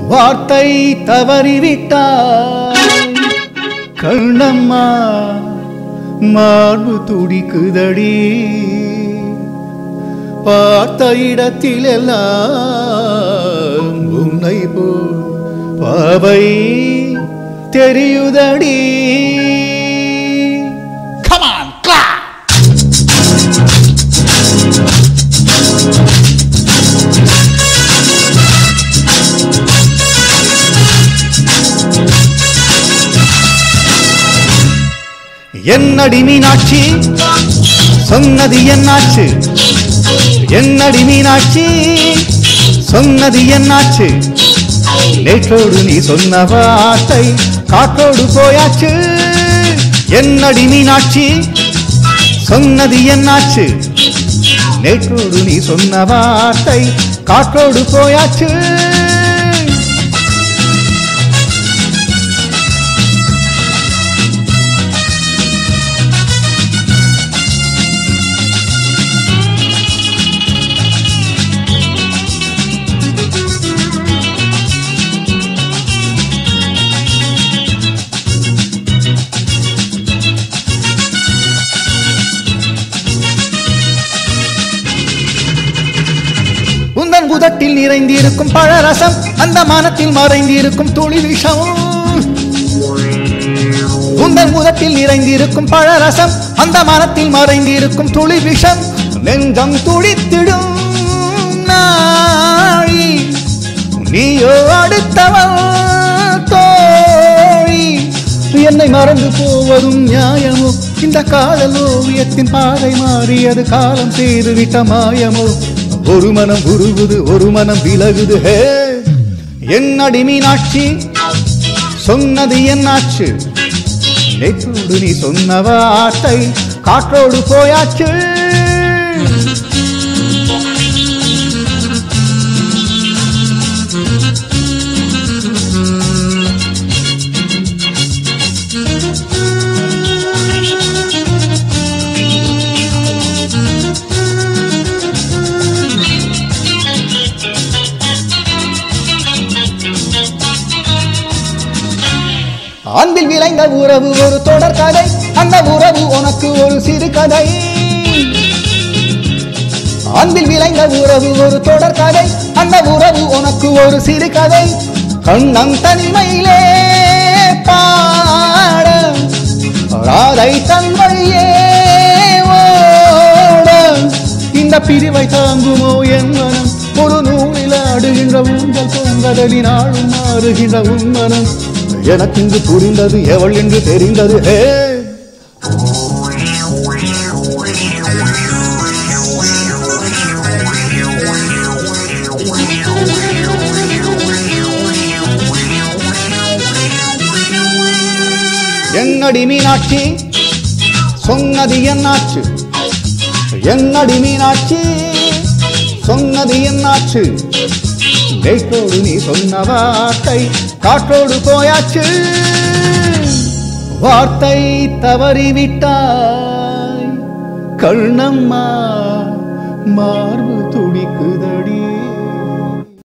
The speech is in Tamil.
வார்த்தை தவறிவிட்டாய் கண்ணம்மா மார்பு துடிக்குதடி பார்த்த இடத்திலெல்லாம் உன்னை போல் பாவை தெரியுதடி Come on, clap! என்னடி மீனாட்சி சொன்னது என்னாச்சு என்னடி மீனாட்சி சொன்னது என்னாச்சு நேற்றோடு நீ சொன்ன வார்த்தை காற்றோடு போயாச்சு என்னடி மீனாட்சி சொன்னது என்னாச்சு நேற்றோடு நீ சொன்ன வார்த்தை காற்றோடு போயாச்சு உந்தன் புதட்டில் நிறைந்திருக்கும் பழரசம் அந்த மனத்தில் மறைந்திருக்கும் துளி விஷம் உந்தன் முதத்தில் நிறைந்திருக்கும் பழரசம் அந்த மனத்தில் மறைந்திருக்கும் துளி விஷம் நெஞ்சம் துடித்திடும் நாழி நீயோ அடுத்தவன் தோழி என்னை மறந்து போவதும் நியாயமோ இந்த காதல் ஓவியத்தின் பாதை மாறியது காலம் செய்துவிட்ட மாயமோ ஒரு மனம் உருகுது ஒரு மனம் விலகுது ஹே என்னடி மீனாட்சி சொன்னது என்னாச்சு நேற்றோடு நீ சொன்ன வார்த்தை காற்றோடு போயாச்சு அன்பில் விளைந்த உறவு ஒரு தொடர் கதை அந்த உறவு உனக்கு ஒரு சிறு கதை அன்பில் விளைந்த உறவு ஒரு தொடர் கதை அந்த உறவு உனக்கு ஒரு சிறு கதை கண்ணம் தனிமையிலே பாட ராதை தன்மையே ஓட இந்த பிரிவை தாங்குமோ என் மனம் ஒரு நூலில் ஆடுகின்ற ஊஞ்சல் பூங்கடலின் ஆளும் மாறுகின்ற உன் மனம் எனக்கு இங்கு புரிந்தது எவள் என்று தெரிந்தது ஹே என்னடி மீனாட்சி சொன்னது என்னாச்சு என்னடி மீனாட்சி சொன்னது என்னாச்சு நேற்றோடு நீ சொன்ன வார்த்தை காற்றோடு போயாச்சு வார்த்தை தவறிவிட்டாய் கண்ணம்மா மார்பு